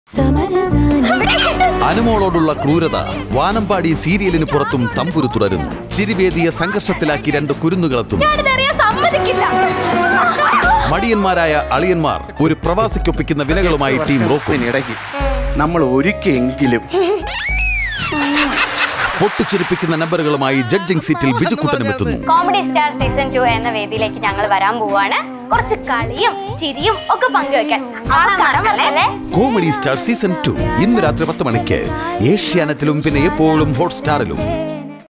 അനുമോളോടുള്ള ക്രൂരത വാനമ്പാടി സീരിയലിന് പുറത്തും തമ്പുരു തുടരുന്നു ചിരിവേദിയെ സംഘർഷത്തിലാക്കി രണ്ട് കുരുന്നുകളെത്തുന്നു ഞാനിതറിയാൻ സമ്മതിക്കില്ല മടിയന്മാരായ അളിയന്മാർ ഒരു പ്രവാസിക്കൊപ്പിക്കുന്ന വിലകളുമായി ടീം റോക്കും ഇടയ്ക്ക് നമ്മൾ ഒരിക്കെങ്കിലും പൊട്ടിച്ചിരിപ്പിക്കുന്ന നമ്പറുകളുമായി ജഡ്ജിംഗ് സീറ്റിൽ ബിജുക്കുട്ടനും എത്തുന്നു കോമഡി സ്റ്റാർ സീസൺ ടു എന്ന വേദിയിലേക്ക് ഞങ്ങൾ വരാൻ പോവാണ് കുറച്ച് കളിയും ചിരിയും ഒക്കെ പങ്കുവെക്കാൻ മറക്കല്ലേ കോമഡി സ്റ്റാർ സീസൺ ടു ഇന്ന് രാത്രി പത്ത് മണിക്ക് ഏഷ്യാനെറ്റിലും പിന്നെ എപ്പോഴും ഹോട്ട്സ്റ്റാറിലും